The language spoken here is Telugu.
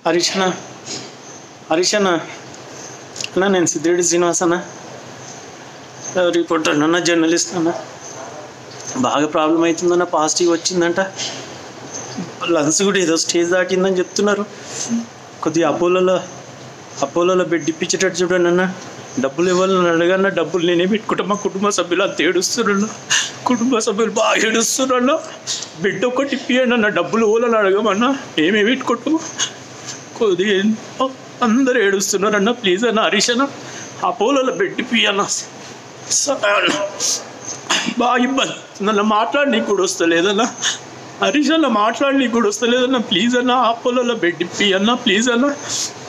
హరీష్ అన్న హరీష్ అన్న అన్న నేను సిద్ధిరెడ్డి శ్రీనివాస్ అన్న రిపోర్టర్ అన్న జర్నలిస్ట్ అన్న బాగా ప్రాబ్లం అవుతుందన్న పాజిటివ్ వచ్చిందంట లంగ్స్ కూడా ఏదో స్టేజ్ దాటిందని చెప్తున్నారు కొద్దిగా అపోలోలో అపోలోలో బెడ్ ఇప్పించేటట్టు చూడండి అన్న డబ్బులు ఇవ్వాలని అడగన్న డబ్బులు నేనే పెట్టుకుంటా మా కుటుంబ సభ్యులు అంత ఏడుస్తున్నారు కుటుంబ సభ్యులు బాగా ఏడుస్తున్నారు బెడ్ ఒక్కటి ఇప్పియండి అన్న డబ్బులు ఇవ్వాలని అడగమన్నా మేమే పెట్టుకుంటాము కొద్దిగా ఎంతో అందరూ ఏడుస్తున్నారు అన్న ప్లీజ్ అన్న హరీష్ అన్న అపోలోలో బెడ్ ఇప్పియన్న సరే అన్న బాగా ఇబ్బంది నన్ను మాట్లాడనీకి కూడా వస్తలేదన్న హరీష్ అన్న మాట్లాడనీకి కూడా వస్తలేదన్న ప్లీజ్ అన్న ఆపోలలో బెడ్ ఇప్పి అన్న ప్లీజ్ అన్న